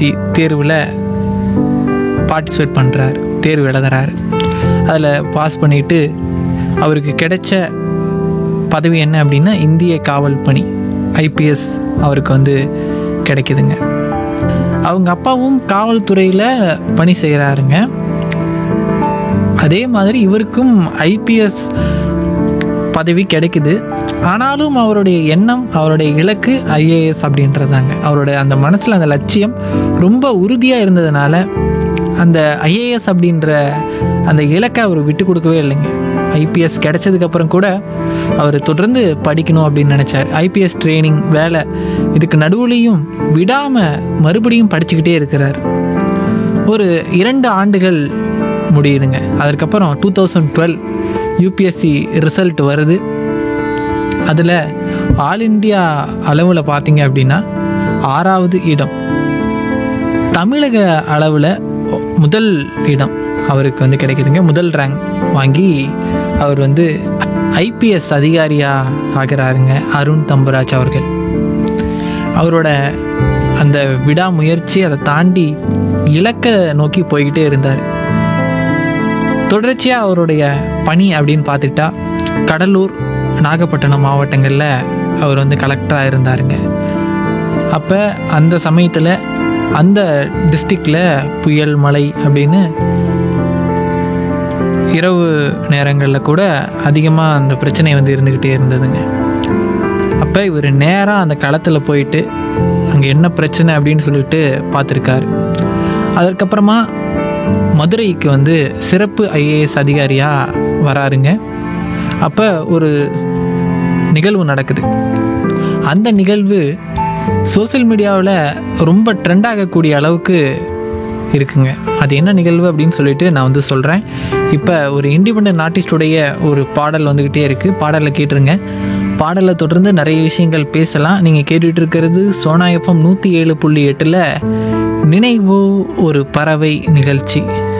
UPSC தேர்வில் participate பண்ணுறாரு தேர்வு எழுதுறாரு அதில் பாஸ் பண்ணிவிட்டு அவருக்கு கிடைச்ச பதவி என்ன அப்படின்னா இந்திய காவல் பணி ஐபிஎஸ் அவருக்கு வந்து கிடைக்குதுங்க அவங்க அப்பாவும் காவல்துறையில் பணி செய்கிறாருங்க அதே மாதிரி இவருக்கும் ஐபிஎஸ் பதவி கிடைக்குது ஆனாலும் அவருடைய எண்ணம் அவருடைய இலக்கு ஐஏஎஸ் அப்படின்றதாங்க அவருடைய அந்த மனசில் அந்த லட்சியம் ரொம்ப உறுதியாக இருந்ததுனால அந்த ஐஏஎஸ் அப்படின்ற அந்த இலக்கை அவர் விட்டு கொடுக்கவே இல்லைங்க ஐபிஎஸ் கிடைச்சதுக்கப்புறம் கூட அவர் தொடர்ந்து படிக்கணும் அப்படின்னு நினச்சார் ஐபிஎஸ் ட்ரைனிங் வேலை இதுக்கு நடுவுலையும் விடாமல் மறுபடியும் படிச்சுக்கிட்டே இருக்கிறார் ஒரு இரண்டு ஆண்டுகள் முடியுதுங்க அதுக்கப்புறம் two thousand twelve UPSC result வருது அதில் ஆல் இந்தியா அளவில் பார்த்தீங்க அப்படின்னா ஆறாவது இடம் தமிழக அளவில் முதல் இடம் அவருக்கு வந்து கிடைக்குதுங்க முதல் ரேங்க் வாங்கி அவர் வந்து ஐபிஎஸ் அதிகாரியாக ஆகிறாருங்க அருண் தம்பராஜ் அவர்கள் அவரோட அந்த விடாமுயற்சி அதை தாண்டி இலக்கை நோக்கி போய்கிட்டே இருந்தார் தொடர்ச்சியாக அவருடைய பணி அப்படின்னு பார்த்துக்கிட்டா கடலூர் நாகப்பட்டினம் மாவட்டங்களில் அவர் வந்து கலெக்டராக இருந்தாருங்க அப்போ அந்த சமயத்தில் அந்த டிஸ்ட்ரிக்டில் புயல் மழை அப்படின்னு இரவு நேரங்களில் கூட அதிகமாக அந்த பிரச்சனை வந்து இருந்துக்கிட்டே இருந்ததுங்க அப்போ இவர் நேராக அந்த களத்தில் போயிட்டு அங்கே என்ன பிரச்சனை அப்படின்னு சொல்லிட்டு பார்த்துருக்காரு அதற்கப்புறமா மதுரைக்கு வந்து சிறப்பு ஐஏஎஸ் அதிகாரியாக வராருங்க அப்போ ஒரு நிகழ்வு நடக்குது அந்த நிகழ்வு சோஷியல் மீடியாவில் ரொம்ப ட்ரெண்ட் ஆகக்கூடிய அளவுக்கு இருக்குங்க அது என்ன நிகழ்வு அப்படின்னு சொல்லிட்டு நான் வந்து சொல்கிறேன் இப்போ ஒரு இண்டிபெண்ட் ஆர்டிஸ்டுடைய ஒரு பாடல் வந்துக்கிட்டே இருக்குது பாடலை கேட்டுருங்க பாடலை தொடர்ந்து நிறைய விஷயங்கள் பேசலாம் நீங்கள் கேட்டுட்டு இருக்கிறது சோனா எஃப்எம் நூற்றி ஏழு புள்ளி எட்டில் நினைவோ ஒரு பறவை நிகழ்ச்சி